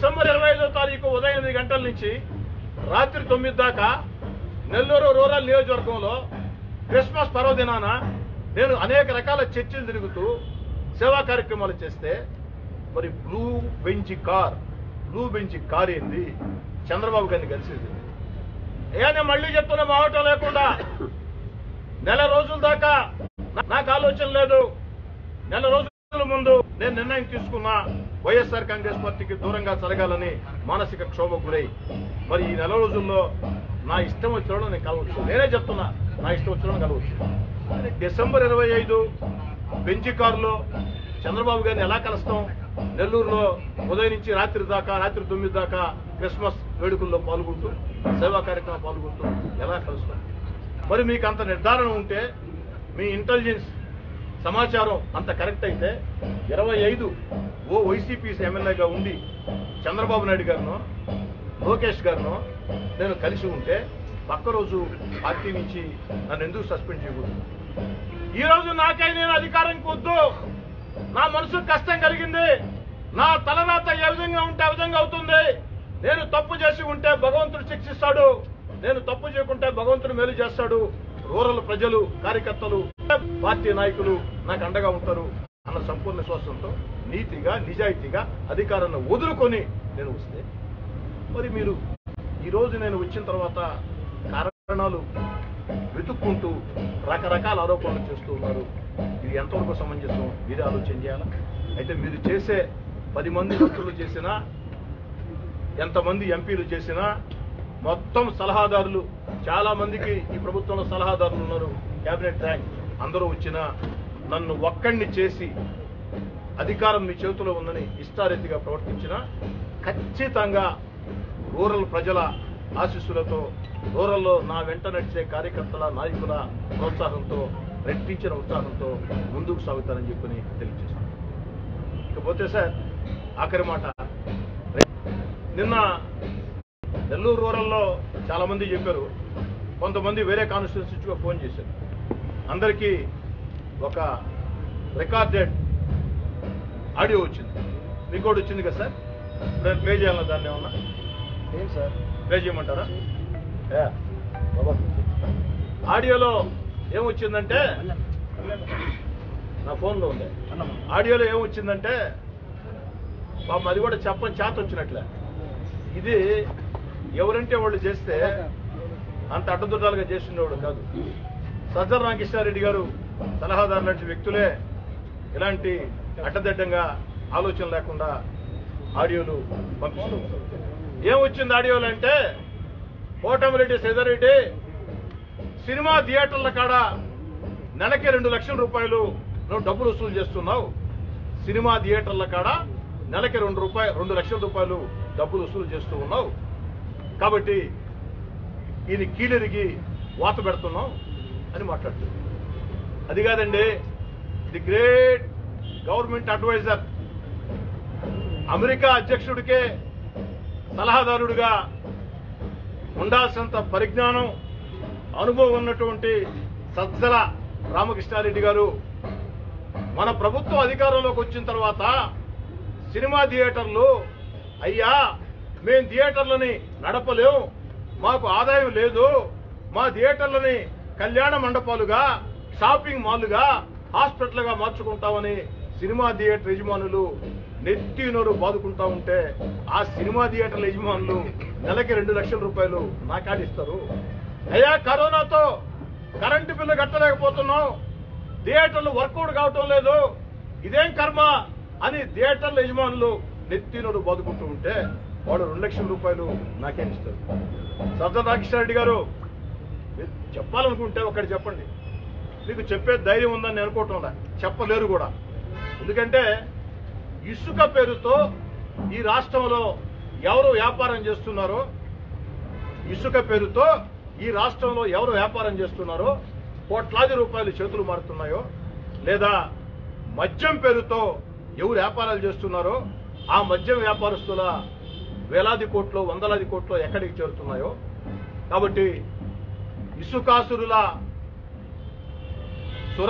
December ఇరవై ఐదో తారీఖు ఉదయం ఎనిమిది గంటల నుంచి రాత్రి తొమ్మిది దాకా నెల్లూరు రూరల్ నియోజకవర్గంలో క్రిస్మస్ పర్వదినాన నేను అనేక రకాల చర్చలు తిరుగుతూ సేవా కార్యక్రమాలు చేస్తే మరి blue bench car blue bench car ఏంది చంద్రబాబు గారిని కలిసేది ఏ నేను మళ్ళీ చెప్తున్నా మావటం లేకుండా నెల రోజుల దాకా నా- నాకు ఆలోచన లేదు నెల రోజుల ముందు నేను నిర్ణయం తీసుకున్నా వైఎస్ఆర్ కాంగ్రెస్ పార్టీకి దూరంగా జరగాలని మానసిక క్షోభ గురై మరి ఈ నెల రోజుల్లో నా ఇష్టం వచ్చిన నేను కలవచ్చు నేనే చెప్తున్నా నా ఇష్టం వచ్చిన కలవచ్చు కానీ డిసెంబర్ ఇరవై ఐదు బెంచి కారులో చంద్రబాబు గారిని ఎలా కలుస్తాం నెల్లూరులో ఉదయం నుంచి రాత్రి దాకా రాత్రి తొమ్మిది దాకా క్రిస్మస్ వేడుకల్లో పాల్గొంటూ సేవా కార్యక్రమం పాల్గొంటూ ఎలా కలుస్తాం మరి మీకు అంత నిర్ధారణ ఉంటే మీ ఇంటెలిజెన్స్ సమాచారం అంత కరెక్ట్ అయితే ఇరవై ఐదు ఓ వైసీపీ ఎమ్మెల్యేగా ఉండి చంద్రబాబు నాయుడు గారినో లోకేష్ గారినో నేను కలిసి ఉంటే పక్క రోజు పార్టీ నుంచి నన్ను ఎందుకు సస్పెండ్ చేయకూడదు ఈ రోజు నాకై నేను అధికారానికి వద్దు నా మనసుకు కష్టం కలిగింది నా తలరాత ఏ విధంగా ఉంటే ఆ విధంగా అవుతుంది నేను తప్పు చేసి ఉంటే భగవంతుడు శిక్షిస్తాడు నేను తప్పు చేయకుంటే భగవంతుడు మేలు చేస్తాడు రూరల్ ప్రజలు కార్యకర్తలు పార్టీ నాయకులు నాకు అండగా ఉంటారు అన్న సంపూర్ణ విశ్వాసంతో నీతిగా నిజాయితీగా అధికారాన్ని వదులుకొని నేను వస్తే మరి మీరు ఈ రోజు నేను వచ్చిన తర్వాత కారణాలు వెతుక్కుంటూ రకరకాల ఆరోపణలు చేస్తూ ఉన్నారు ఇది ఎంతవరకు సమంజసం మీరే ఆలోచన చేయాలా అయితే మీరు చేసే పది మంది మంత్రులు చేసినా ఎంతమంది ఎంపీలు చేసినా మొత్తం సలహాదారులు చాలా మందికి ఈ ప్రభుత్వంలో సలహాదారులు ఉన్నారు కేబినెట్ ర్యాంక్ అందరూ వచ్చినా నన్ను ఒక్కడిని చేసి అధికారం మీ చేతిలో ఉందని ఇష్టారీతిగా ప్రవర్తించిన ఖచ్చితంగా రూరల్ ప్రజల ఆశీస్సులతో రూరల్లో నా వెంట నడిచే కార్యకర్తల నాయకుల ప్రోత్సాహంతో రెట్టించిన ఉత్సాహంతో ముందుకు సాగుతానని చెప్పని తెలియజేస్తాను ఇకపోతే సార్ ఆఖరి మాట నిన్న నెల్లూరు రూరల్లో చాలా మంది చెప్పారు కొంతమంది వేరే కాన్స్టిట్యూన్సీ నుంచి ఫోన్ చేశారు అందరికీ ఒక రికార్డెడ్ ఆడియో వచ్చింది రికార్డ్ వచ్చింది కదా సార్ ఇప్పుడు ప్లే చేయాలన్నా దాన్ని ఏమన్నా ఏం సార్ ప్లే చేయమంటారా ఏ, బాబా. ఆడియోలో ఏమొచ్చిందంటే నా ఫోన్లో ఉంది ఆడియోలో ఏమొచ్చిందంటే పాపం అది కూడా చెప్పని చేత వచ్చినట్లే ఇది ఎవరంటే వాళ్ళు చేస్తే అంత అడ్డదుడ్డాలుగా చేస్తుండేవాడు కాదు సజ్జల రామకృష్ణారెడ్డి గారు సలహాదారు లాంటి వ్యక్తులే ఇలాంటి అడ్డదిడ్డంగా ఆలోచన లేకుండా ఆడియోలు పంపిస్తూ ఉంటారు. ఏమొచ్చింది ఆడియోలు అంటే కోటమిరెడ్డి శ్రీధర్రెడ్డి సినిమా థియేటర్ల కాడ నెలకి రెండు లక్షల రూపాయలు నువ్వు డబ్బులు వసూలు చేస్తున్నావు సినిమా థియేటర్ల కాడ నెలకి రెండు రూపాయ రెండు లక్షల రూపాయలు డబ్బులు వసూలు చేస్తూ ఉన్నావు కాబట్టి ఈయన కీలరిగి వాత పెడుతున్నాం అని మాట్లాడుతుంది అది కాదండి the great government adviser America అధ్యక్షుడికే సలహాదారుడిగా ఉండాల్సినంత పరిజ్ఞానం అనుభవం ఉన్నటువంటి సజ్జల రామకృష్ణారెడ్డి గారు మన ప్రభుత్వం అధికారంలోకి వచ్చిన తర్వాత సినిమా థియేటర్లు అయ్యా మేం థియేటర్లని నడపలేం మాకు ఆదాయం లేదు మా థియేటర్లని కళ్యాణ మండపాలుగా షాపింగ్ మాల్లుగా హాస్పిటల్గా మార్చుకుంటామని సినిమా థియేటర్ యజమానులు నెత్తి నోరు బాదుకుంటా ఉంటే ఆ సినిమా థియేటర్ల యజమానులు నెలకి రెండు లక్షల రూపాయలు నాకాడిస్తారు అయ్యా కరోనాతో కరెంటు బిల్లు కట్టలేకపోతున్నాం థియేటర్లు వర్కౌట్ కావటం లేదు ఇదేం కర్మ అని థియేటర్ల యజమానులు నెత్తినోడు బాదుకుంటూ ఉంటే వాడు రెండు లక్షల రూపాయలు నాకేం ఇస్తారు సజ్జల రామకృష్ణారెడ్డి గారు మీరు చెప్పాలనుకుంటే ఒకటి చెప్పండి మీకు చెప్పే ధైర్యం ఉందని నేను అనుకోవటంలా చెప్పలేరు కూడా ఎందుకంటే ఇసుక పేరుతో ఈ రాష్ట్రంలో ఎవరు వ్యాపారం చేస్తున్నారో ఇసుక పేరుతో ఈ రాష్ట్రంలో ఎవరు వ్యాపారం చేస్తున్నారో కోట్లాది రూపాయలు చేతులు మారుతున్నాయో లేదా మద్యం పేరుతో ఎవరు వ్యాపారాలు చేస్తున్నారో ఆ మద్యం వ్యాపారస్తుల వేలాది కోట్లు వందలాది కోట్లు ఎక్కడికి చేరుతున్నాయో కాబట్టి ఇసుకాసురుల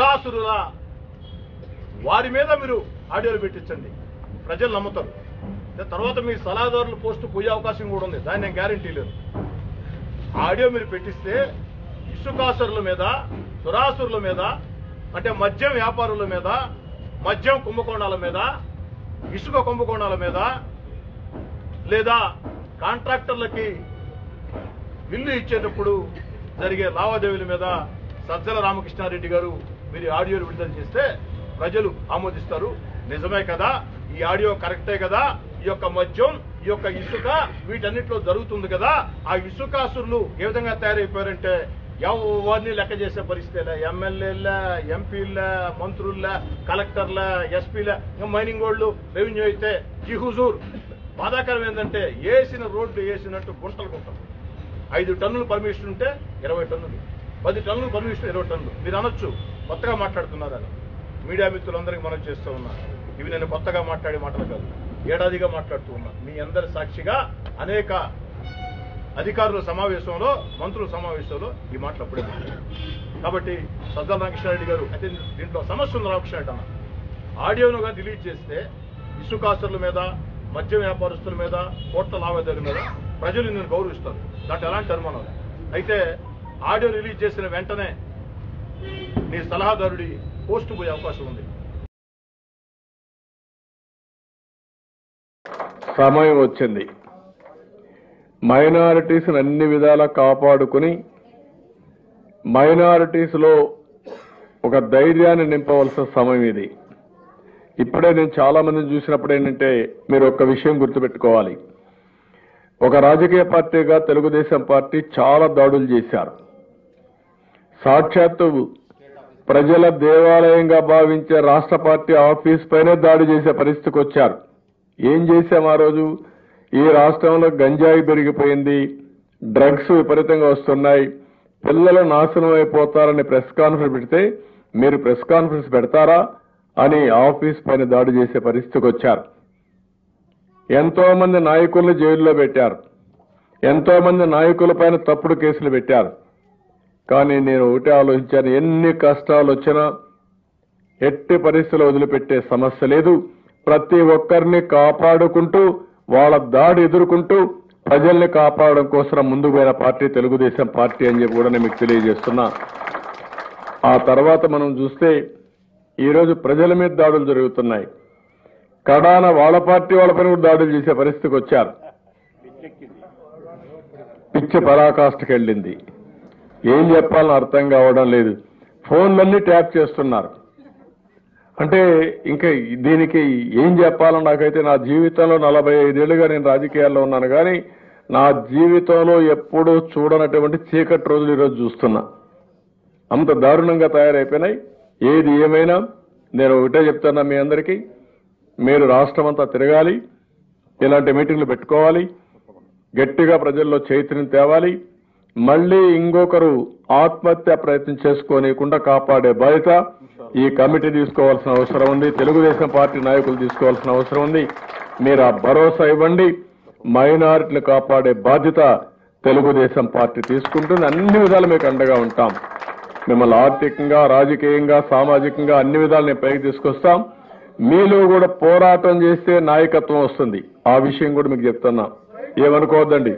సురాసురుల వారి మీద మీరు ఆడియోలు పెట్టించండి ప్రజలు నమ్ముతారు తర్వాత మీ సలహాదారుల పోస్టు పోయే అవకాశం కూడా ఉంది దాన్ని నేను గ్యారంటీ లేదు ఆ ఆడియో మీరు పెట్టిస్తే ఇసుకాసురుల మీద దురాసురుల మీద అంటే మద్యం వ్యాపారుల మీద మద్యం కుంభకోణాల మీద ఇసుక కుంభకోణాల మీద లేదా కాంట్రాక్టర్లకి బిల్లు ఇచ్చేటప్పుడు జరిగే లావాదేవీల మీద సజ్జల రామకృష్ణారెడ్డి గారు మీరు ఈ ఆడియోలు విడుదల చేస్తే ప్రజలు ఆమోదిస్తారు నిజమే కదా ఈ ఆడియో కరెక్టే కదా ఈ యొక్క మద్యం ఈ యొక్క ఇసుక వీటన్నిటిలో జరుగుతుంది కదా ఆ ఇసుకాసురులు ఏ విధంగా తయారైపోయారంటే ఎవరిని లెక్క చేసే పరిస్థితి ఎమ్మెల్యేల ఎంపీల మంత్రుల కలెక్టర్ల ఎస్పీల ఇంకా మైనింగ్ వాళ్ళు రెవెన్యూ అయితే జీ హుజూర్ బాధాకరం ఏంటంటే వేసిన రోడ్డు వేసినట్టు గుంటలు గుంటలు ఐదు టన్నులు పర్మిషన్ ఉంటే ఇరవై టన్నులు పది టన్నులు పర్మిషన్ ఇరవై టన్నులు మీరు అనొచ్చు కొత్తగా మాట్లాడుతున్నారు అని మీడియా మిత్రులందరికీ మనం చేస్తూ ఉన్నా ఇవి నేను కొత్తగా మాట్లాడే మాటలు కాదు ఏడాదిగా మాట్లాడుతూ ఉన్నా మీ అందరి సాక్షిగా అనేక అధికారుల సమావేశంలో మంత్రుల సమావేశంలో ఈ మాటలు అప్పుడే మాట్లాడాను. కాబట్టి సజ్జల రామకృష్ణారెడ్డి గారు అయితే దీంట్లో సమస్య ఉంది రామకృష్ణారెడ్డి అన్న ఆడియోనుగా డిలీట్ చేస్తే ఇసుకాసుల మీద మద్య వ్యాపారస్తుల మీద కోట్ల లావాదేవీల మీద ప్రజలు నిన్ను గౌరవిస్తారు దాంట్లో ఎలాంటి అనుమానం లేదు. అయితే ఆడియో రిలీజ్ చేసిన వెంటనే నీ సలహాదారుడి పోస్టు పోయే అవకాశం ఉంది సమయం వచ్చింది మైనారిటీస్ అన్ని విధాలా కాపాడుకుని మైనారిటీస్ లో ఒక ధైర్యాన్ని నింపవలసిన సమయం ఇది ఇప్పుడే నేను చాలా మందిని చూసినప్పుడు ఏంటంటే మీరు ఒక్క విషయం గుర్తుపెట్టుకోవాలి ఒక రాజకీయ పార్టీగా తెలుగుదేశం పార్టీ చాలా దాడులు చేశారు సాక్షాత్తు ప్రజల దేవాలయంగా భావించే రాష్ట్ర పార్టీ ఆఫీస్ పైనే దాడి చేసే పరిస్థితికి వచ్చారు ఏం చేశాం ఆ రోజు ఈ రాష్ట్రంలో గంజాయి పెరిగిపోయింది డ్రగ్స్ విపరీతంగా వస్తున్నాయి పిల్లలు నాశనం అయిపోతారని ప్రెస్ కాన్ఫరెన్స్ పెడితే మీరు ప్రెస్ కాన్ఫరెన్స్ పెడతారా అని ఆఫీస్ పైన దాడి చేసే పరిస్థితికి వచ్చారు ఎంతో మంది నాయకులను జైల్లో పెట్టారు ఎంతో మంది నాయకుల పైన తప్పుడు కేసులు పెట్టారు కానీ నేను ఒకటే ఆలోచించాను ఎన్ని కష్టాలు వచ్చినా ఎట్టి పరిస్థితుల్లో వదిలిపెట్టే సమస్య లేదు ప్రతి ఒక్కరిని కాపాడుకుంటూ వాళ్ళ దాడి ఎదుర్కొంటూ ప్రజల్ని కాపాడడం కోసం ముందుకు పోయిన పార్టీ తెలుగుదేశం పార్టీ అని చెప్పి కూడా నేను మీకు తెలియజేస్తున్నా ఆ తర్వాత మనం చూస్తే ఈరోజు ప్రజల మీద దాడులు జరుగుతున్నాయి కడాన వాళ్ళ పార్టీ వాళ్ళ పైన కూడా దాడులు చేసే పరిస్థితికి వచ్చారు పిచ్చి పరాకాష్ఠకి వెళ్ళింది ఏం చెప్పాలని అర్థం కావడం లేదు ఫోన్లన్నీ ట్యాప్ చేస్తున్నారు అంటే ఇంకా దీనికి ఏం చెప్పాలని నాకైతే నా జీవితంలో నలభై ఐదేళ్లుగా నేను రాజకీయాల్లో ఉన్నాను కానీ నా జీవితంలో ఎప్పుడూ చూడనటువంటి చీకటి రోజులు ఈరోజు చూస్తున్నా అంత దారుణంగా తయారైపోయినాయి ఏది ఏమైనా నేను ఒకటే చెప్తున్నా మీ అందరికీ మీరు రాష్ట్రం అంతా తిరగాలి ఇలాంటి మీటింగ్లు పెట్టుకోవాలి గట్టిగా ప్రజల్లో చైతన్యం తేవాలి మళ్ళీ ఇంకొకరు ఆత్మహత్య ప్రయత్నం చేసుకోనికుండా కాపాడే బాధ్యత ఈ కమిటీ తీసుకోవాల్సిన అవసరం ఉంది తెలుగుదేశం పార్టీ నాయకులు తీసుకోవాల్సిన అవసరం ఉంది మీరు ఆ భరోసా ఇవ్వండి మైనారిటీలు కాపాడే బాధ్యత తెలుగుదేశం పార్టీ తీసుకుంటుంది అన్ని విధాలు మీకు అండగా ఉంటాం మిమ్మల్ని ఆర్థికంగా రాజకీయంగా సామాజికంగా అన్ని విధాలు నేను పైకి తీసుకొస్తాం మీలో కూడా పోరాటం చేస్తే నాయకత్వం వస్తుంది ఆ విషయం కూడా మీకు చెప్తున్నా ఏమనుకోవద్దండి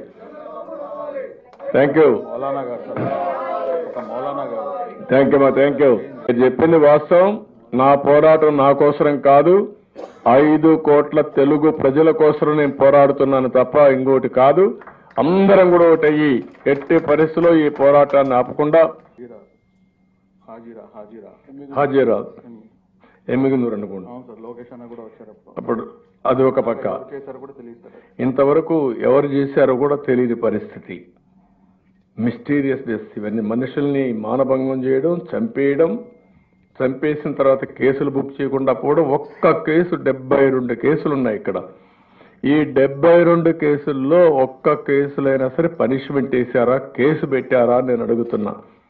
థ్యాంక్ యూ మౌలానా గారు సార్ ఒక మౌలానా గారు థ్యాంక్ యూ మా థ్యాంక్ యూ మీరు చెప్పింది వాస్తవం నా పోరాటం నా కోసరం కాదు ఐదు కోట్ల తెలుగు ప్రజల కోసం నేను పోరాడుతున్నాను తప్ప ఇంకోటి కాదు అందరం కూడా ఒకటి అయ్యి ఎట్టి పరిస్థితిలో ఈ పోరాటాన్ని ఆపకుండా హాజీరా హాజీరా హాజీరా హాజీరా ఎమ్మిగినూరు అనుకోండి అవును సార్ లోకేష్ అన్న కూడా వచ్చారు అప్పుడు అప్పుడు అది ఒక పక్క ఎవరు చేశారు కూడా తెలియదు సార్ ఇంతవరకు ఎవరు చేశారో కూడా తెలియని పరిస్థితి మిస్టీరియస్ డెత్ ఇవన్నీ మనుషుల్ని మానభంగం చేయడం చంపేయడం చంపేసిన తర్వాత కేసులు బుక్ చేయకుండా పోవడం ఒక్క కేసు డెబ్బై రెండు కేసులు ఉన్నాయి ఇక్కడ ఈ డెబ్బై రెండు కేసుల్లో ఒక్క కేసులైనా సరే పనిష్మెంట్ వేశారా కేసు పెట్టారా అని నేను అడుగుతున్నా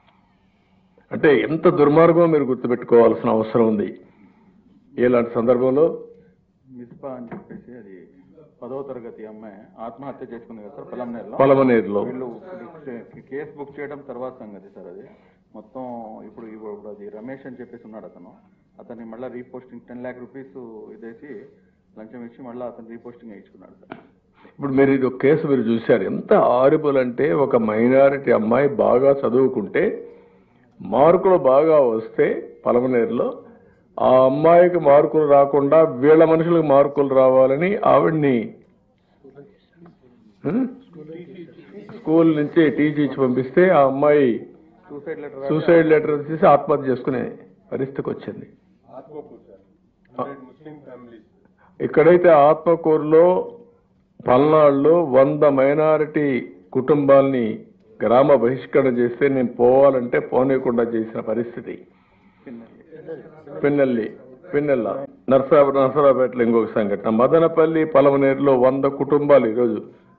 అంటే ఎంత దుర్మార్గం మీరు గుర్తుపెట్టుకోవాల్సిన అవసరం ఉంది ఇలాంటి సందర్భంలో మిస్పా అని చెప్పేసి అది పదవ తరగతి అమ్మాయి ఆత్మహత్య చేసుకుంది కదా సార్ పొలంనేరులో పొలమనేరులో వీళ్ళు కేసు బుక్ చేయడం తర్వాత సంగతి సార్ అది మొత్తం ఇప్పుడు ఇప్పుడు అది రమేష్ అని చెప్పేసి ఉన్నాడు అతను అతన్ని మళ్ళీ రీపోస్టింగ్ టెన్ ల్యాక్ రూపీస్ ఇదేసి లంచం ఇచ్చి మళ్ళీ అతను రీపోస్టింగ్ వేయించుకున్నాడు సార్ ఇప్పుడు మీరు ఇది ఒక కేసు మీరు చూశారు ఎంత ఆరిబుల్ అంటే ఒక మైనారిటీ అమ్మాయి బాగా చదువుకుంటే మార్కులు బాగా వస్తే పలమనేరులో ఆ అమ్మాయికి మార్కులు రాకుండా వీళ్ళ మనుషులకు మార్కులు రావాలని ఆవిడ్ని హ్మ్? స్కూల్ నుంచి టీచీ ఇచ్చి పంపిస్తే ఆ అమ్మాయి సూసైడ్ లెటర్ సూసైడ్ లెటర్ తీసి ఆత్మహత్య చేసుకునే పరిస్థితికి వచ్చింది ఇక్కడైతే ఆత్మకూరులో పల్నాడులో వంద మైనారిటీ కుటుంబాల్ని గ్రామ బహిష్కరణ చేస్తే నేను పోవాలంటే పోనీయకుండా చేసిన పరిస్థితి పిన్నెల్లి పిన్నెల్ల నర్సా నర్సరాపేటలో ఇంకొక సంఘటన మదనపల్లి పలమనేరులో వంద కుటుంబాలు ఈరోజు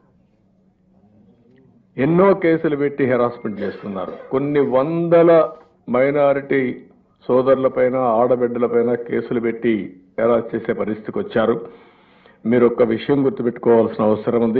ఎన్నో కేసులు పెట్టి హెరాస్మెంట్ చేస్తున్నారు కొన్ని వందల మైనారిటీ సోదరులపైన ఆడబిడ్డలపైన కేసులు పెట్టి హెరాస్ చేసే పరిస్థితికి వచ్చారు మీరు ఒక్క విషయం గుర్తుపెట్టుకోవాల్సిన అవసరం ఉంది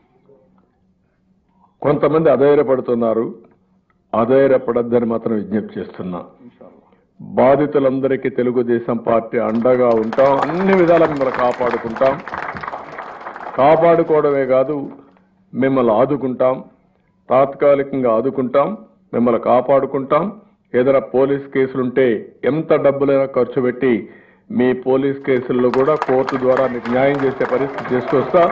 కొంతమంది అధైర్యపడుతున్నారు అధైర్యపడద్దని మాత్రం విజ్ఞప్తి చేస్తున్నా బాధితులందరికీ తెలుగుదేశం పార్టీ అండగా ఉంటాం అన్ని విధాలా మిమ్మల్ని కాపాడుకుంటాం కాపాడుకోవడమే కాదు మిమ్మల్ని ఆదుకుంటాం తాత్కాలికంగా ఆదుకుంటాం మిమ్మల్ని కాపాడుకుంటాం ఏదైనా పోలీస్ కేసులుంటే ఎంత డబ్బులైనా ఖర్చు పెట్టి మీ పోలీస్ కేసుల్లో కూడా కోర్టు ద్వారా మీకు న్యాయం చేసే పరిస్థితి తీసుకొస్తా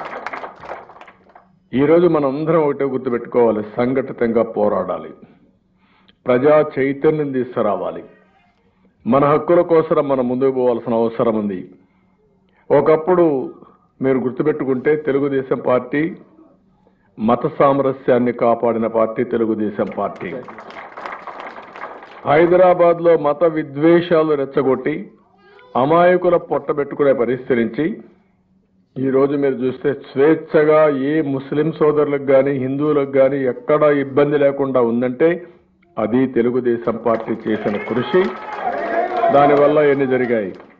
ఈరోజు మనం అందరం ఒకటే గుర్తుపెట్టుకోవాలి సంఘటితంగా పోరాడాలి ప్రజా చైతన్యం తీసుకురావాలి మన హక్కుల కోసం మనం ముందుకు పోవాల్సిన అవసరం ఉంది ఒకప్పుడు మీరు గుర్తుపెట్టుకుంటే తెలుగుదేశం పార్టీ మత సామరస్యాన్ని కాపాడిన పార్టీ తెలుగుదేశం పార్టీ హైదరాబాద్ లో మత విద్వేషాలు రెచ్చగొట్టి అమాయకుల పొట్టబెట్టుకునే పరిస్థితి నుంచి ఈ రోజు మీరు చూస్తే స్వేచ్ఛగా ఏ ముస్లిం సోదరులకు కానీ హిందువులకు కానీ ఎక్కడా ఇబ్బంది లేకుండా ఉందంటే అది తెలుగుదేశం పార్టీ చేసిన కృషి దానివల్ల ఎన్ని జరిగాయి